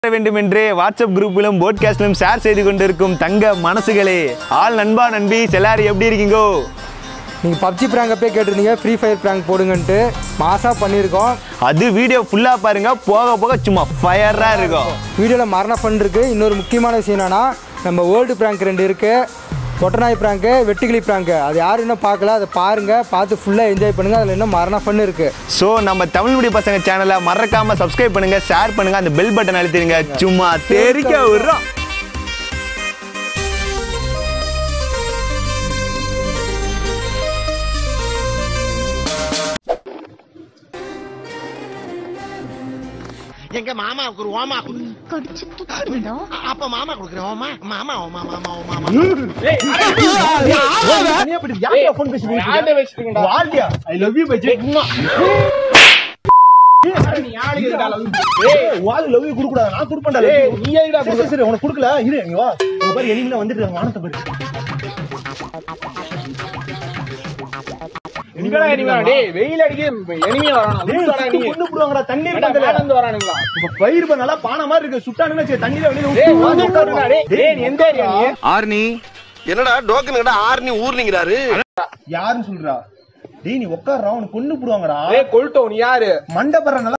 வேண்டும் என்று WhatsApp குரூப்பிலும் போட்காஸ்டிலும் share செய்து கொண்டிருக்கும் தங்க மனசுகளே ஆள் நண்பா நண்பி எல்லாரும் எப்படி இருக்கீங்கோ நீங்கள் பப்ஜி ப்ராங்க் அப்பே கேட்டிருந்தீங்க ஃப்ரீ ஃபயர் ப்ராங்க் போடுங்கன்ட்டு மாசாக பண்ணியிருக்கோம் அது வீடியோ ஃபுல்லா பாருங்க போக போக சும்மா ஃபயரா இருக்கும் வீடியோவில் மரண ஃபன் இருக்குது இன்னொரு முக்கியமான விஷயம் என்னன்னா நம்ம வேர்ல்டு ப்ராங்க் ரெண்டு இருக்குது கொட்டநாய் ப்ராங்க்கு வெட்டுக்கிளி ப்ராங்க்கு அது யாரும் இன்னும் பார்க்கல அதை பாருங்கள் பார்த்து ஃபுல்லாக என்ஜாய் பண்ணுங்கள் அதில் இன்னும் மரண ஃபன் இருக்குது ஸோ நம்ம தமிழ் முடி பசங்க சேனலை மறக்காம சப்ஸ்கிரைப் பண்ணுங்க ஷேர் பண்ணுங்க அந்த பெல் பட்டன் அழுத்திடுங்க சும்மா தெரிக்க விடுறோம் எங்க மாமாவுக்கு ஒரு ஓமா கொடு கடிச்சு துப்பிடும் அப்ப மாமா கொடுக்குறேன் ஓமா மாமா ஓமா மாமா ஓமா மாமா வெயில் அடிக்க எனிமே வரானா தண்ணீர் நடந்து வரானுங்களா டேய் நீ எந்த ஏரியா நீ ஆர்னி என்னடா டோக்கன் ஆர்னி ஊர்னிங்கிறாரு யாருன்னு சொல்றா டேய் நீ உட்கார்றா உனக்கு கொண்டு போடுவாங்கடா டேய் கொல்ட்டோ நீ யாரு மண்டபற நல்லா